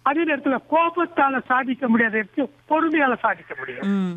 அதே நேரத்துல கோபத்தால சாதிக்க முடியாத இடத்துல பொறுமையால சாதிக்க முடியும் ம்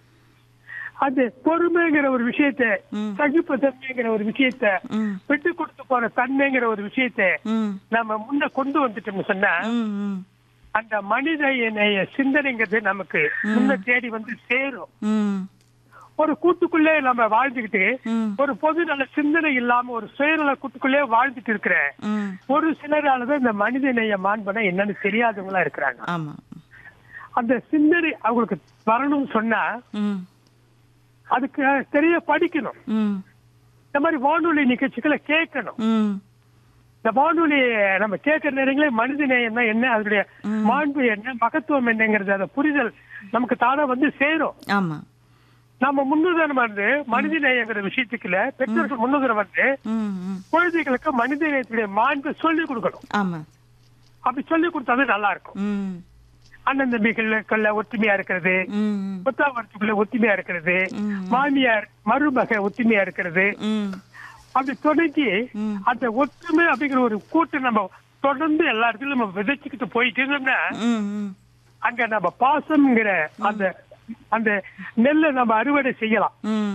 அந்த பொறுமைங்கிற ஒரு விஷயத்த ம். சகிப்பு தன்மைங்கிற ஒரு விஷயத்த ம் விட்டு கொடுத்து போற தன்மைங்கிற ஒரு விஷயத்த ம் நம்ம முன்ன கொண்டு வந்துட்டோம்னு சொன்னா ம் ம் அந்த மனித நேய சிந்தனைங்கிறது நமக்கு முன்ன தேடி வந்து சேரும் ம் ஒரு கூட்டுக்குள்ளே நம்ம வாழ்ந்துகிட்டு ம் ஒரு பொது நல சிந்தனை இல்லாம ஒரு சுயநல கூட்டுக்குள்ளே வாழ்ந்துட்டு இருக்கிற ம் ஒரு சிலராலதான் இந்த மனித நேய மாண்பனை என்னன்னு தெரியாதவங்களா இருக்கிறாங்க ஆமா அந்த சிந்தனை அவங்களுக்கு வரணும்னு சொன்னா ம் அதுக்கு தெரிய படிக்கணும் ம் இந்த மாதிரி வானொலி நிகழ்ச்சிகளை கேட்கணும் ம் இந்த வானொலி நம்ம கேட்கிற நேரங்களே மனித நேயம்னா என்ன அதனுடைய மாண்பு என்ன மகத்துவம் என்னங்கிறது அந்த புரிதல் நமக்கு தானா வந்து சேரும் ஆமா நம்ம முன்னுதாரணம் வந்து மனித நேயங்கிற விஷயத்துக்குள்ள பெற்றோர்கள் முன்னுதாரணம் வந்து ம் ம் குழந்தைகளுக்கு மனித நேயத்துடைய மாண்பு சொல்லி கொடுக்கணும் ஆமா அப்படி சொல்லி கொடுத்தாதான் நல்லா இருக்கும் ம் அண்ணன் தம்பிகளுக்குள்ள ஒற்றுமையா இருக்கிறது ம் புத்தாவரத்துக்குள்ள ஒத்துமையா இருக்கிறது ம். மாமியார் மருமக ஒத்துமையா இருக்கிறது ம் அப்படி தொடங்கி ம். அந்த ஒற்றுமை அப்படிங்கிற ஒரு கூட்டு நம்ம தொடர்ந்து எல்லா இடத்துலயும் நம்ம விதைச்சுக்கிட்டு போயிட்டு இருந்தோம்னா ம் ம் அங்க நம்ம பாசம்ங்கிற அந்த அந்த நெல்லை நம்ம அறுவடை செய்யலாம் ம்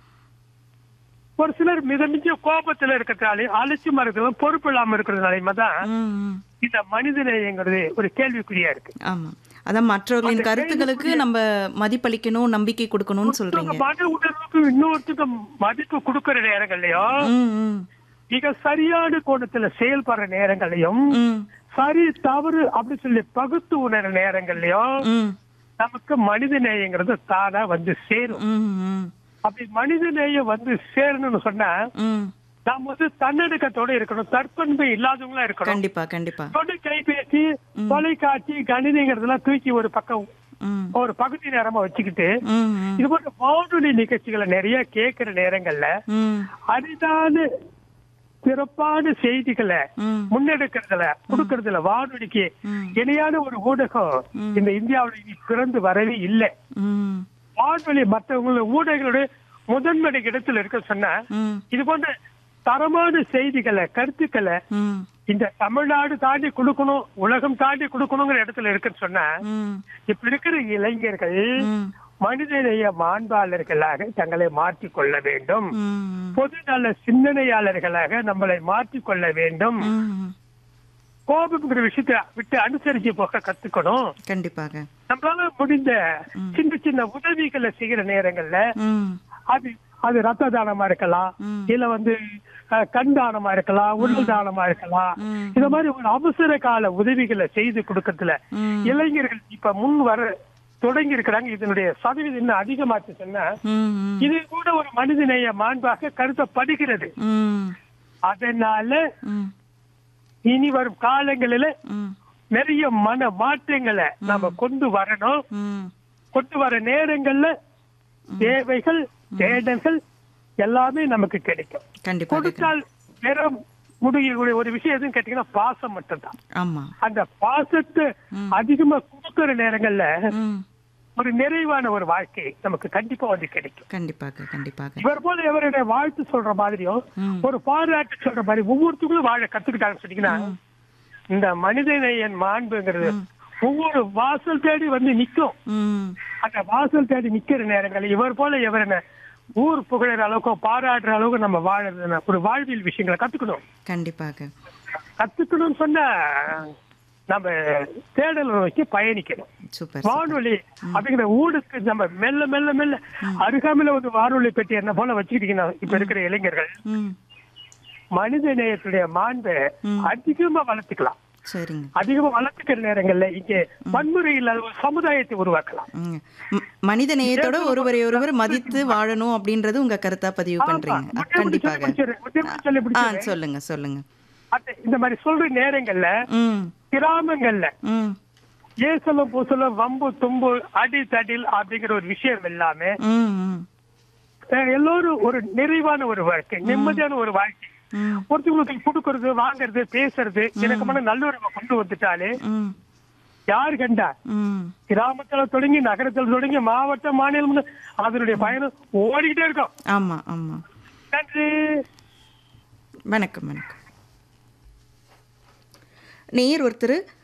ஒரு சிலர் மிதமிஞ்ச கோபத்துல இருக்கிறதாலே அலட்சியமா இருக்கிறதும் பொறுப்பு இல்லாம இருக்கிறதுனாலயுமே தான் ம் ம் இந்த மனிதநேயங்கிறது ஒரு கேள்விக்குறியா இருக்கு ஆமா அதான் மற்றவர்களின் கருத்துக்களுக்கு நம்ம மதிப்பளிக்கணும் நம்பிக்கை கொடுக்கணும்னு சொல்றீங்க ஒருத்தவங்க மன உணர்வுக்கு இன்னொருத்துக்கு மதிப்பு கொடுக்கிற நேரங்கள்லயும் ம் ம் மிக சரியான கோணத்துல செயல்படுற நேரங்கள்லயும் ம் சரி தவறு அப்படி சொல்லி பகுத்து உணர நேரங்கள்லயும் ம் நமக்கு மனித நேயங்கிறது தானா வந்து சேரும் ம் ம் அப்படி மனித நேயம் வந்து சேரணும்னு சொன்னா ம் நாம வந்து தன்னடக்கத்தோட இருக்கணும் தற்பண்பு இல்லாதவங்களா இருக்கணும் கண்டிப்பா கண்டிப்பா தொடு கைபேசி தொலைக்காட்சி கணினிங்கிறதெல்லாம் தூக்கி ஒரு பக்கம் ம் ஒரு பகுதி நேரமா வச்சுக்கிட்டு ம் ம் இது போன்ற வானொலி நிகழ்ச்சிகளை நிறைய கேட்கிற நேரங்கள்ல ம் அரிதான சிறப்பான செய்திகளை ம் முன்னெடுக்கிறதுல கொடுக்கறதுல வானொலிக்கு ம். இணையான ஒரு ஊடகம் இந்த இந்தியாவுல இனி பிறந்து வரவே இல்லை ம் வானொலி மற்றவங்களோட ஊடகங்களோட முதன்மை இடத்துல இருக்க சொன்னா ம் இது போன்ற தரமான செய்திகளை கருத்துக்களை ம் இந்த தமிழ்நாடு தாண்டி கொடுக்கணும் உலகம் தாண்டி கொடுக்கணுங்கிற இடத்துல இருக்குன்னு சொன்னா ம் இப்ப இருக்கிற இளைஞர்கள் ம் மனிதநேய மாண்பாளர்களாக தங்களை மாற்றிக் கொள்ள வேண்டும் ம் பொது நல சிந்தனையாளர்களாக நம்மளை மாற்றிக் கொள்ள வேண்டும் ம் கோபம்ங்கிற விஷயத்தை விட்டு அனுசரிச்சு போக கத்துக்கணும் கண்டிப்பாக நம்மளால முடிந்த சின்ன சின்ன உதவிகளை செய்யற நேரங்கள்ல ம் அது அது ரத்த தானமா இருக்கலாம் ம். இல்ல வந்து அஹ், கண் தானமா இருக்கலாம் உடல் தானமா இருக்கலாம் ம். இந்த மாதிரி ஒரு அவசர கால உதவிகளை செய்து கொடுக்கறதுல ம். இளைஞர்கள் இப்ப முன் வர தொடங்கி இருக்கிறாங்க இதனுடைய சதவீதம் இன்னும் அதிகமாச்சு சொன்னா ம் ம் இது கூட ஒரு மனிதநேய மாண்பாக கருதப்படுகிறது ம் அதனால ம் இனி வரும் காலங்களில ம் நிறைய மன மாற்றங்களை நாம கொண்டு வரணும் ம் கொண்டு வர நேரங்கள்ல தேவைகள் தேடல்கள் எல்லாமே நமக்கு கிடைக்கும் கண்டிப்பாக கொடுத்தால் பெற முடியக்கூடிய ஒரு விஷயம் எதுன்னு கேட்டீங்கன்னா பாசம் மட்டும்தான் ஆமா அந்த பாசத்தை அதிகமா கொடுக்கிற நேரங்கள்ல ம் ஒரு நிறைவான ஒரு வாழ்க்கை நமக்கு கண்டிப்பா வந்து கிடைக்கும் கண்டிப்பாக கண்டிப்பாக இவர் போல எவருடைய வாழ்த்து சொல்ற மாதிரியும் ம். ஒரு பாராட்டு சொல்ற மாதிரி ஒவ்வொருத்தங்களும் வாழ கத்துக்கிட்டாங்கன்னு சொன்னீங்கன்னா இந்த மனிதநேயன் மாண்புங்கிறது ஒவ்வொரு வாசல் தேடி வந்து நிக்கும் ம் அந்த வாசல் தேடி நிக்கிற நேரங்கள் இவர் போல எவரன ஊர் புகழற அளவுக்கு பாராட்டுற அளவுக்கு நம்ம வாழறது ஒரு வாழ்வியல் விஷயங்களை கத்துக்கணும் கண்டிப்பாக கத்துக்கணும்னு சொன்னா நம்ம தேடல் நோக்கி பயணிக்கணும் சூப்பர் வானொலி அப்படிங்கிற ஊருக்கு நம்ம மெல்ல மெல்ல மெல்ல அருகாமையில வந்து வானொலி பெட்டி என்ன போல வச்சுக்கிட்டீங்கன்னா இப்ப இருக்கிற இளைஞர்கள் ம் மனித நேயத்துடைய மாண்பை அதிகமா வளர்த்துக்கலாம் சரிங்க அதிகமா வளர்த்துக்கிற நேரங்கள்ல இங்கே வன்முறை இல்லாத ஒரு சமுதாயத்தை உருவாக்கலாம் ம். ம- மனித நேயத்தோட ஒருவரை ஒருவர் மதித்து வாழணும் அப்படின்றது உங்க கருத்தா பதிவு பண்றீங்க அ, முட்டை முடிச்சு கண்டிப்பாக முடிச்சிடுறேன். முட்டை முடிச்சு சொல்லி ஆ முடிச்சிடுறேன். சொல்லுங்க சொல்லுங்க அந்த- இந்த மாதிரி சொல்ற நேரங்கள்ல ம் கிராமங்கள்ல ம் ஏசலம் பூசலம் வம்பு தும்பு அடி தடில் அப்படிங்கிற ஒரு விஷயம் இல்லாம ம் ம் அஹ் எல்லோரும் ஒரு நிறைவான ஒரு வாழ்க்கை நிம்மதியான ஒரு வாழ்க்கை ம் ஒருத்தவங்களுக்கு கொடுக்கறது வாங்குறது பேசுறது இணக்கமான நல்லுறவை கொண்டு வந்துட்டாலே ம் யார் கண்டா ம் கிராமத்துல தொடங்கி நகரத்துல தொடங்கி மாவட்டம் மாநிலம் அதனுடைய பயணம் ஓடிக்கிட்டே இருக்கும் ஆமா ஆமா நன்றி வணக்கம் வணக்கம் நேயர் ஒருத்தர்